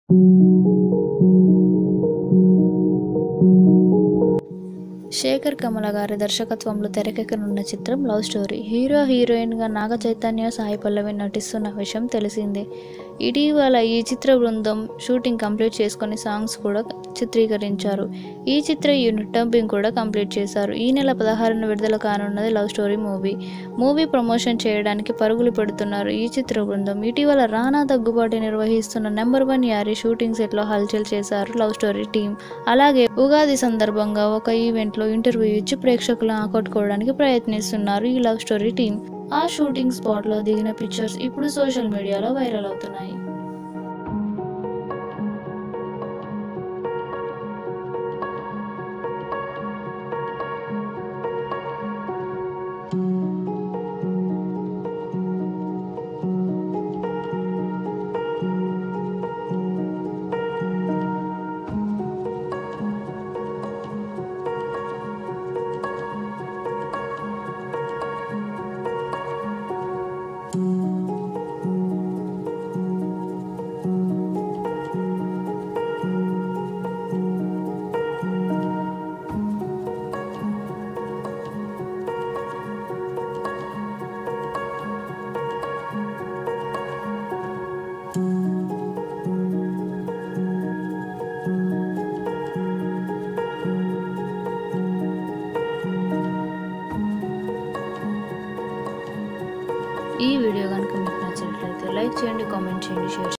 శేఖర్ కమల గారి దర్శకత్వంలో తెరకెక్కనున్న చిత్రం లవ్ స్టోరీ హీరో హీరోయిన్గా నాగ చైతన్య సాయి పల్లవి నటిస్తున్న విషయం తెలిసిందే ఇటీవల ఈ చిత్ర బృందం షూటింగ్ కంప్లీట్ చేసుకొని సాంగ్స్ కూడా చిత్రీకరించారు ఈ చిత్ర యూనిట్ డబ్బింగ్ కూడా కంప్లీట్ చేశారు ఈ నెల పదహారున విడుదల కానున్నది love story movie movie promotion చేయడానికి పరుగులు పెడుతున్నారు ఈ చిత్ర బృందం ఇటీవల రానా దగ్గుబాటి నిర్వహిస్తున్న నెంబర్ వన్ యారీ షూటింగ్ సెట్లో హల్చల్ చేశారు లవ్ స్టోరీ టీం అలాగే ఉగాది సందర్భంగా ఒక ఈవెంట్లో ఇంటర్వ్యూ ఇచ్చి ప్రేక్షకులను ఆకట్టుకోవడానికి ప్రయత్నిస్తున్నారు ఈ లవ్ స్టోరీ టీం ఆ షూటింగ్ స్పాట్లో దిగిన పిక్చర్స్ ఇప్పుడు సోషల్ మీడియాలో వైరల్ అవుతున్నాయి ఈ వీడియో కనుక మీకు నచ్చినట్లయితే లైక్ చేయండి కామెంట్ చేయండి షేర్